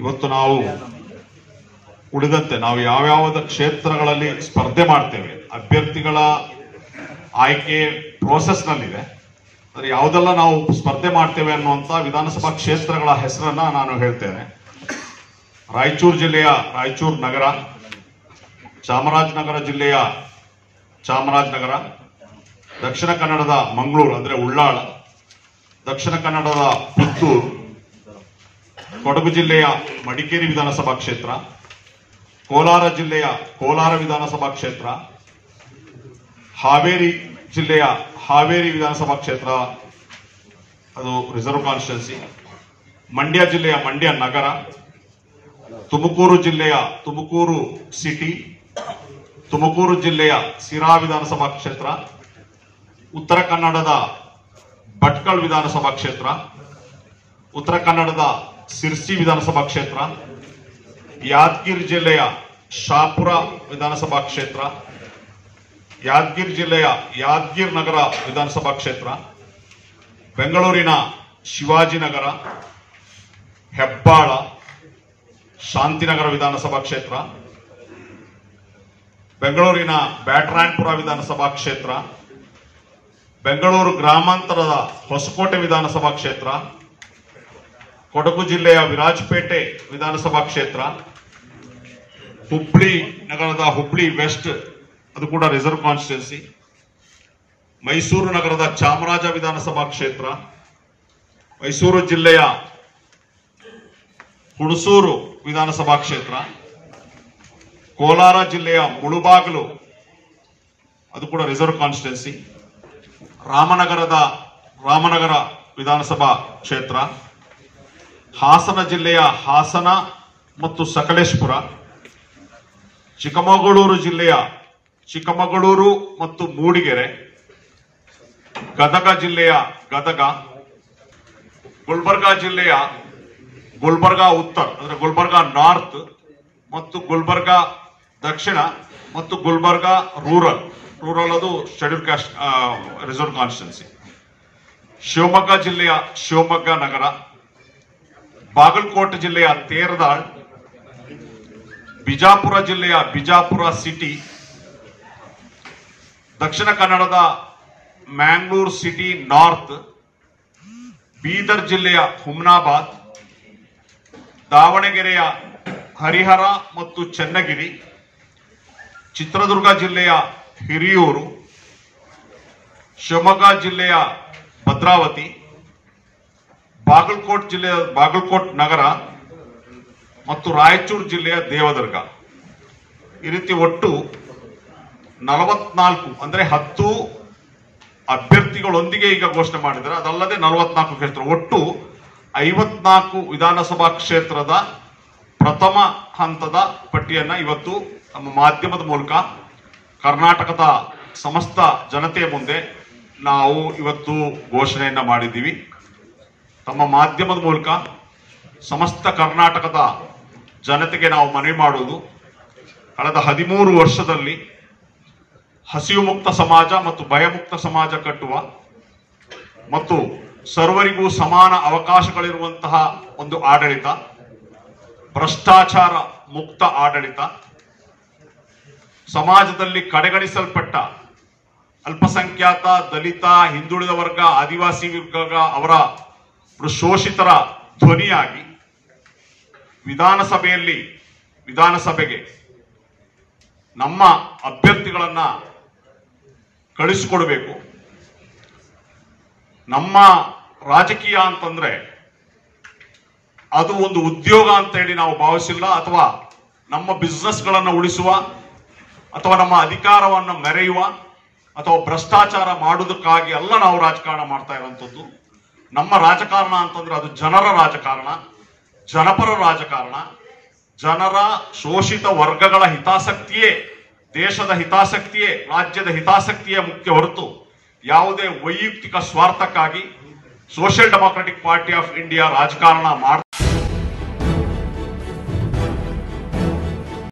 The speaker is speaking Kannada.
ಇವತ್ತು ನಾವು ಉಳಿದಂತೆ ನಾವು ಯಾವ್ಯಾವ ಕ್ಷೇತ್ರಗಳಲ್ಲಿ ಸ್ಪರ್ಧೆ ಮಾಡ್ತೇವೆ ಅಭ್ಯರ್ಥಿಗಳ ಆಯ್ಕೆ ಪ್ರೋಸೆಸ್ ನಲ್ಲಿದೆ ಅಂದ್ರೆ ಯಾವುದೆಲ್ಲ ನಾವು ಸ್ಪರ್ಧೆ ಮಾಡ್ತೇವೆ ಅನ್ನುವಂತ ವಿಧಾನಸಭಾ ಕ್ಷೇತ್ರಗಳ ಹೆಸರನ್ನ ನಾನು ಹೇಳ್ತೇನೆ ರಾಯಚೂರು ಜಿಲ್ಲೆಯ ರಾಯಚೂರು ನಗರ ಚಾಮರಾಜನಗರ ಜಿಲ್ಲೆಯ ಚಾಮರಾಜನಗರ ದಕ್ಷಿಣ ಕನ್ನಡದ ಮಂಗಳೂರು ಅಂದ್ರೆ ಉಳ್ಳಾಳ ದಕ್ಷಿಣ ಕನ್ನಡದ ಪುತ್ತೂರು ಕೊಡಗು ಜಿಲ್ಲೆಯ ಮಡಿಕೇರಿ ವಿಧಾನಸಭಾ ಕ್ಷೇತ್ರ ಕೋಲಾರ ಜಿಲ್ಲೆಯ ಕೋಲಾರ ವಿಧಾನಸಭಾ ಕ್ಷೇತ್ರ ಹಾವೇರಿ ಜಿಲ್ಲೆಯ ಹಾವೇರಿ ವಿಧಾನಸಭಾ ಕ್ಷೇತ್ರ ಅದು ರಿಸರ್ವ್ ಕಾನ್ಸ್ಟಿಟ್ಯೂನ್ಸಿ ಮಂಡ್ಯ ಜಿಲ್ಲೆಯ ಮಂಡ್ಯ ನಗರ ತುಮಕೂರು ಜಿಲ್ಲೆಯ ತುಮಕೂರು ಸಿಟಿ ತುಮಕೂರು ಜಿಲ್ಲೆಯ ಸಿರಾ ವಿಧಾನಸಭಾ ಕ್ಷೇತ್ರ ಉತ್ತರ ಕನ್ನಡದ ಭಟ್ಕಳ ವಿಧಾನಸಭಾ ಕ್ಷೇತ್ರ ಉತ್ತರ ಕನ್ನಡದ ಸಿರ್ಸಿ ವಿಧಾನಸಭಾ ಕ್ಷೇತ್ರ ಯಾದಗಿರಿ ಜಿಲ್ಲೆಯ ಶಾಪುರ ವಿಧಾನಸಭಾ ಕ್ಷೇತ್ರ ಯಾದಗಿರಿ ಜಿಲ್ಲೆಯ ಯಾದಗಿರಿ ನಗರ ವಿಧಾನಸಭಾ ಕ್ಷೇತ್ರ ಬೆಂಗಳೂರಿನ ಶಿವಾಜಿನಗರ ಹೆಬ್ಬಾಳ ಶಾಂತಿನಗರ ವಿಧಾನಸಭಾ ಕ್ಷೇತ್ರ ಬೆಂಗಳೂರಿನ ಬ್ಯಾಟರಾಯನ್ಪುರ ವಿಧಾನಸಭಾ ಕ್ಷೇತ್ರ ಬೆಂಗಳೂರು ಗ್ರಾಮಾಂತರದ ಹೊಸಕೋಟೆ ವಿಧಾನಸಭಾ ಕ್ಷೇತ್ರ ಕೊಡಗು ಜಿಲ್ಲೆಯ ವಿರಾಜಪೇಟೆ ವಿಧಾನಸಭಾ ಕ್ಷೇತ್ರ ಹುಬ್ಳಿ ನಗರದ ಹುಬ್ಳಿ ವೆಸ್ಟ್ ಅದು ಕೂಡ ರಿಸರ್ವ್ ಕಾನ್ಸ್ಟಿಟ್ಯೂನ್ಸಿ ಮೈಸೂರು ನಗರದ ಚಾಮರಾಜ ವಿಧಾನಸಭಾ ಕ್ಷೇತ್ರ ಮೈಸೂರು ಜಿಲ್ಲೆಯ ಹುಣಸೂರು ವಿಧಾನಸಭಾ ಕ್ಷೇತ್ರ ಕೋಲಾರ ಜಿಲ್ಲೆಯ ಮುಳುಬಾಗಿಲು ಅದು ಕೂಡ ರಿಸರ್ವ್ ಕಾನ್ಸ್ಟಿಟ್ಯೂನ್ಸಿ ರಾಮನಗರದ ರಾಮನಗರ ವಿಧಾನಸಭಾ ಕ್ಷೇತ್ರ ಹಾಸನ ಜಿಲ್ಲೆಯ ಹಾಸನ ಮತ್ತು ಸಕಲೇಶ್ಪುರ ಚಿಕ್ಕಮಗಳೂರು ಜಿಲ್ಲೆಯ ಚಿಕ್ಕಮಗಳೂರು ಮತ್ತು ಮೂಡಿಗೆರೆ ಗದಗ ಜಿಲ್ಲೆಯ ಗದಗ ಗುಲ್ಬರ್ಗಾ ಜಿಲ್ಲೆಯ ಗುಲ್ಬರ್ಗಾ ಉತ್ತರ ಅಂದ್ರೆ ಗುಲ್ಬರ್ಗಾ ನಾರ್ತ್ ಮತ್ತು ಗುಲ್ಬರ್ಗಾ ದಕ್ಷಿಣ ಮತ್ತು ಗುಲ್ಬರ್ಗಾ ರೂರಲ್ ರೂರಲ್ ಅದು schedule caste reserve constituency Shivamogga ಜಿಲ್ಲೆಯ ಶಿವಮೊಗ್ಗ ನಗರ ಬಾಗಲಕೋಟೆ ಜಿಲ್ಲೆಯ ತೇರದಾಳ್ ಬಿಜಾಪುರ ಜಿಲ್ಲೆಯ ಬಿಜಾಪುರ ಸಿಟಿ ದಕ್ಷಿಣ ಕನ್ನಡದ ಮ್ಯಾಂಗ್ಳೂರ್ ಸಿಟಿ ನಾರ್ತ್ ಬೀದರ್ ಜಿಲ್ಲೆಯ ಹುಮ್ನಾಬಾದ್ ದಾವಣಗೆರೆಯ ಹರಿಹರ ಮತ್ತು ಚನ್ನಗಿರಿ ಚಿತ್ರದುರ್ಗ ಜಿಲ್ಲೆಯ ಹಿರಿಯೂರು ಶಿವಮೊಗ್ಗ ಜಿಲ್ಲೆಯ ಭದ್ರಾವತಿ ಬಾಗಲಕೋಟ್ ಜಿಲ್ಲೆಯ ಬಾಗಲಕೋಟ್ ನಗರ ಮತ್ತು ರಾಯಚೂರು ಜಿಲ್ಲೆಯ ದೇವದುರ್ಗ ಈ ರೀತಿ ಒಟ್ಟು ನಲವತ್ನಾಲ್ಕು ಅಂದ್ರೆ ಹತ್ತು ಅಭ್ಯರ್ಥಿಗಳೊಂದಿಗೆ ಈಗ ಘೋಷಣೆ ಮಾಡಿದ್ದಾರೆ ಅದಲ್ಲದೆ ನಲವತ್ನಾಲ್ಕು ಕ್ಷೇತ್ರ ಒಟ್ಟು ಐವತ್ನಾಲ್ಕು ವಿಧಾನಸಭಾ ಕ್ಷೇತ್ರದ ಪ್ರಥಮ ಹಂತದ ಪಟ್ಟಿಯನ್ನ ಇವತ್ತು ನಮ್ಮ ಮಾಧ್ಯಮದ ಮೂಲಕ ಕರ್ನಾಟಕದ ಸಮಸ್ತ ಜನತೆಯ ಮುಂದೆ ನಾವು ಇವತ್ತು ಘೋಷಣೆಯನ್ನ ಮಾಡಿದ್ದೀವಿ ತಮ್ಮ ಮಾಧ್ಯಮದ ಮೂಲಕ ಸಮಸ್ತ ಕರ್ನಾಟಕದ ಜನತೆಗೆ ನಾವು ಮನವಿ ಮಾಡುವುದು ಕಳೆದ ಹದಿಮೂರು ವರ್ಷದಲ್ಲಿ ಹಸಿವು ಮುಕ್ತ ಸಮಾಜ ಮತ್ತು ಭಯಮುಕ್ತ ಸಮಾಜ ಕಟ್ಟುವ ಮತ್ತು ಸರ್ವರಿಗೂ ಸಮಾನ ಅವಕಾಶಗಳಿರುವಂತಹ ಒಂದು ಆಡಳಿತ ಭ್ರಷ್ಟಾಚಾರ ಮುಕ್ತ ಆಡಳಿತ ಸಮಾಜದಲ್ಲಿ ಕಡೆಗಣಿಸಲ್ಪಟ್ಟ ಅಲ್ಪಸಂಖ್ಯಾತ ದಲಿತ ಹಿಂದುಳಿದ ವರ್ಗ ಆದಿವಾಸಿ ವರ್ಗ ಅವರ ಒಂದು ಶೋಷಿತರ ಧ್ವನಿಯಾಗಿ ವಿಧಾನಸಭೆಯಲ್ಲಿ ವಿಧಾನಸಭೆಗೆ ನಮ್ಮ ಅಭ್ಯರ್ಥಿಗಳನ್ನ ಕಳಿಸಿಕೊಡಬೇಕು ನಮ್ಮ ರಾಜಕೀಯ ಅಂತಂದ್ರೆ ಅದು ಒಂದು ಉದ್ಯೋಗ ಅಂತ ಹೇಳಿ ನಾವು ಭಾವಿಸಿಲ್ಲ ಅಥವಾ ನಮ್ಮ ಬಿಸ್ನೆಸ್ಗಳನ್ನ ಉಳಿಸುವ ಅಥವಾ ನಮ್ಮ ಅಧಿಕಾರವನ್ನು ಮೆರೆಯುವ ಅಥವಾ ಭ್ರಷ್ಟಾಚಾರ ಮಾಡುವುದಕ್ಕಾಗಿ ಅಲ್ಲ ನಾವು ರಾಜಕಾರಣ ಮಾಡ್ತಾ ಇರುವಂತದ್ದು ನಮ್ಮ ರಾಜಕಾರಣ ಅಂತಂದ್ರೆ ಅದು ಜನರ ರಾಜಕಾರಣ ಜನಪರ ರಾಜಕಾರಣ ಜನರ ಶೋಷಿತ ವರ್ಗಗಳ ಹಿತಾಸಕ್ತಿಯೇ ದೇಶದ ಹಿತಾಸಕ್ತಿಯೇ ರಾಜ್ಯದ ಹಿತಾಸಕ್ತಿಯೇ ಮುಖ್ಯ ಹೊರತು ಯಾವುದೇ ವೈಯಕ್ತಿಕ ಸ್ವಾರ್ಥಕ್ಕಾಗಿ ಸೋಷಿಯಲ್ ಡೆಮಾಕ್ರೆಟಿಕ್ ಪಾರ್ಟಿ ಆಫ್ ಇಂಡಿಯಾ ರಾಜಕಾರಣ ಮಾಡ್ತಾ